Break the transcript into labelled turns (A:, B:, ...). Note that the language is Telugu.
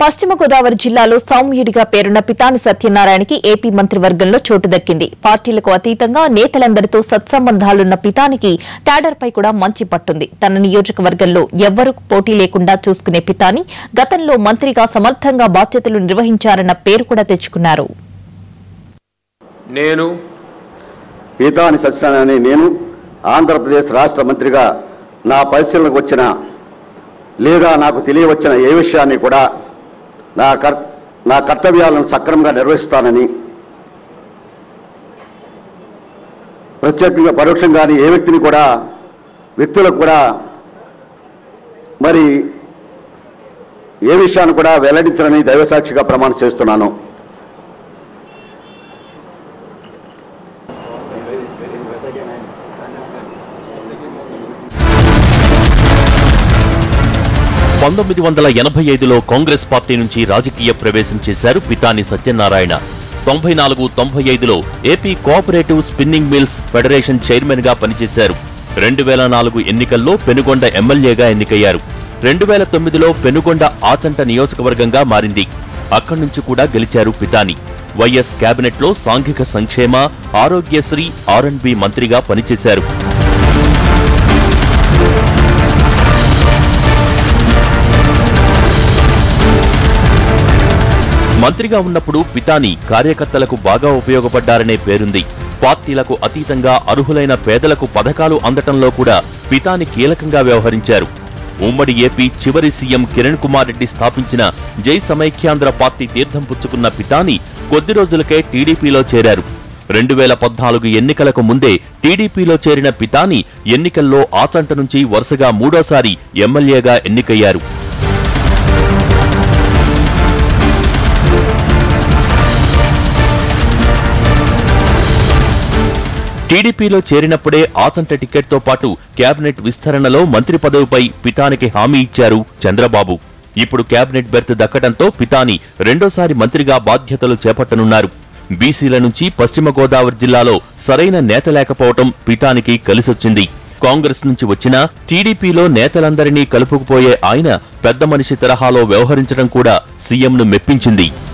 A: పశ్చిమ గోదావరి జిల్లాలో సౌమ్యుడిగా పేరున్న పితాని సత్యనారాయణకి ఏపీ మంత్రివర్గంలో చోటు దక్కింది పార్టీలకు అతీతంగా నేతలందరితో సత్సంబంధాలున్న పితానికి క్యాడర్పై కూడా మంచి పట్టుంది తన నియోజకవర్గంలో ఎవ్వరూ పోటీ లేకుండా చూసుకునే పితాని గతంలో మంత్రిగా సమర్థంగా బాధ్యతలు నిర్వహించారన్న పేరు కూడా తెచ్చుకున్నారు
B: నేను
C: పీతాని సత్యనారాయణ నేను ఆంధ్రప్రదేశ్ రాష్ట్ర మంత్రిగా నా పరిశీలనకు వచ్చిన లేదా నాకు తెలియవచ్చిన ఏ విషయాన్ని కూడా నా కర్ నా కర్తవ్యాలను సక్రమంగా నిర్వహిస్తానని ప్రత్యేకంగా పరోక్షంగాని ఏ వ్యక్తిని కూడా వ్యక్తులకు కూడా మరి ఏ విషయాన్ని కూడా వెల్లడించనని దైవసాక్షిగా ప్రమాణం చేస్తున్నాను
D: పంతొమ్మిది వందల ఎనభై ఐదులో కాంగ్రెస్ పార్టీ నుంచి రాజకీయ ప్రవేశం చేశారు పితాని సత్యనారాయణ తొంభై నాలుగు తొంభై ఐదులో AP cooperative spinning mills federation chairman గా పనిచేశారు రెండు వేల నాలుగు ఎన్నికల్లో పెనుగొండ ఎమ్మెల్యేగా ఎన్నికయ్యారు రెండు వేల తొమ్మిదిలో పెనుగొండ ఆచంట నియోజకవర్గంగా మారింది అక్కడి నుంచి కూడా గెలిచారు పితాని వైఎస్ కేబినెట్లో సాంఘిక సంక్షేమ ఆరోగ్యశ్రీ ఆర్ అండ్ బి మంత్రిగా పనిచేశారు మంత్రిగా ఉన్నప్పుడు పితాని కార్యకర్తలకు బాగా ఉపయోగపడ్డారనే పేరుంది పార్టీలకు అతీతంగా అర్హులైన పేదలకు పథకాలు అందటంలో కూడా పితాని కీలకంగా వ్యవహరించారు ఉమ్మడి ఏపీ చివరి సీఎం కిరణ్ కుమార్ రెడ్డి స్థాపించిన జై సమైక్యాంధ్ర పార్టీ తీర్థం పుచ్చుకున్న పితాని కొద్ది రోజులకే టీడీపీలో చేరారు రెండు వేల పద్నాలుగు ఎన్నికలకు ముందే టీడీపీలో చేరిన పితాని ఎన్నికల్లో ఆచంట నుంచి వరుసగా మూడోసారి ఎమ్మెల్యేగా ఎన్నికయ్యారు టీడీపీలో చేరినప్పుడే ఆచంట టికెట్తో పాటు కేబినెట్ విస్తరణలో మంత్రి పదవిపై పితానికి హామీ ఇచ్చారు చంద్రబాబు ఇప్పుడు కేబినెట్ బెర్త్ దక్కడంతో పితాని రెండోసారి మంత్రిగా బాధ్యతలు చేపట్టనున్నారు బీసీల నుంచి పశ్చిమ గోదావరి జిల్లాలో సరైన నేత లేకపోవటం పితానికి కలిసొచ్చింది కాంగ్రెస్ నుంచి వచ్చినా టీడీపీలో నేతలందరినీ కలుపుకుపోయే ఆయన పెద్ద మనిషి తరహాలో వ్యవహరించడం కూడా సీఎంను మెప్పించింది